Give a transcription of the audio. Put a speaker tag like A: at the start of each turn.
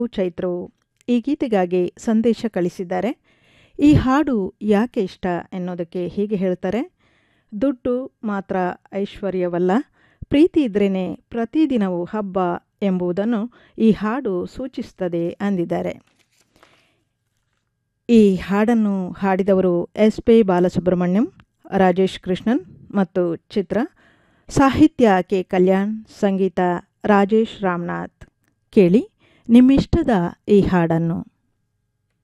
A: ಚೈತ್ರವು ಈ ಗೀತೆಗಾಗಿ ಸಂದೇಶ ಕಳಿಸಿದ್ದಾರೆ ಈ ಹಾಡು ಯಾಕೆ ಇಷ್ಟ ಎನ್ನುವುದಕ್ಕೆ ಹೀಗೆ ಹೇಳ್ತಾರೆ ದುಡ್ಡು ಮಾತ್ರ ಐಶ್ವರ್ಯವಲ್ಲ ಪ್ರೀತಿ ಇದ್ರೇ ಪ್ರತಿದಿನವೂ ಹಬ್ಬ ಎಂಬುದನ್ನು ಈ ಹಾಡು ಸೂಚಿಸುತ್ತದೆ ಅಂದಿದ್ದಾರೆ ಈ ಹಾಡನ್ನು ಹಾಡಿದವರು ಎಸ್ ಪಿ ಬಾಲಸುಬ್ರಹ್ಮಣ್ಯಂ ರಾಜೇಶ್ ಕೃಷ್ಣನ್ ಮತ್ತು ಚಿತ್ರ ಸಾಹಿತ್ಯ ಕೆ ಕಲ್ಯಾಣ್ ಸಂಗೀತ ರಾಜೇಶ್ ರಾಮನಾಥ್ ಕೇಳಿ ನಿಮ್ಮಿಷ್ಟದ ಈ ಹಾಡನ್ನು